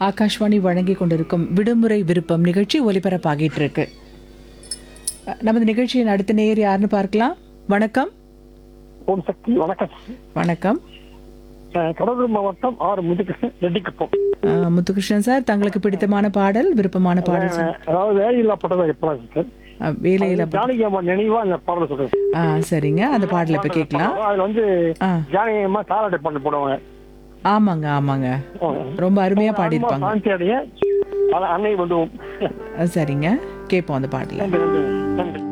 ஆகாஷ்வாணி வழங்கி கொண்டிருக்கும் விடுமுறை விருப்பம் நிகழ்ச்சி ஒலிபரப்பாகிட்டு இருக்கு அஹ், நமது நிகழ்ச்சியின் அடுத்த நேயர் யாருன்னு பார்க்கலாம் வணக்கம் ஓம் சக்தி வணக்கம் வணக்கம் அஹ் கடலூர் மாவட்டம் ஆறு முதுகிருஷ்ணன் ரெட்டிக்குப்பம் அஹ், முத்துகிருஷ்ணன் சார் தங்களுக்கு பிடித்தமான பாடல் விருப்பமான பாடல் சார். அஹ் அதாவது வேலையில்லா பட்டதை எப்பலாம் சார் அஹ், வேலையில ஜானகி அம்மா நினைவா அந்த பாடல் சொல்றேன் ஆ சரிங்க அந்த பாடலை இப்ப கேட்கலாம் அதுல வந்து ஆ ஜானகி அம்மா தாலாட்டை பாட்டு போடுவாங்க ஆமாங்க ஆமாங்க ரொம்ப அருமையா பாடியிருப்பாங்க சாந்தி அடைய அன்னை வந்து அஹ், சரிங்க கேட்போம் அந்த பாடல நன்றி நன்றி நன்றி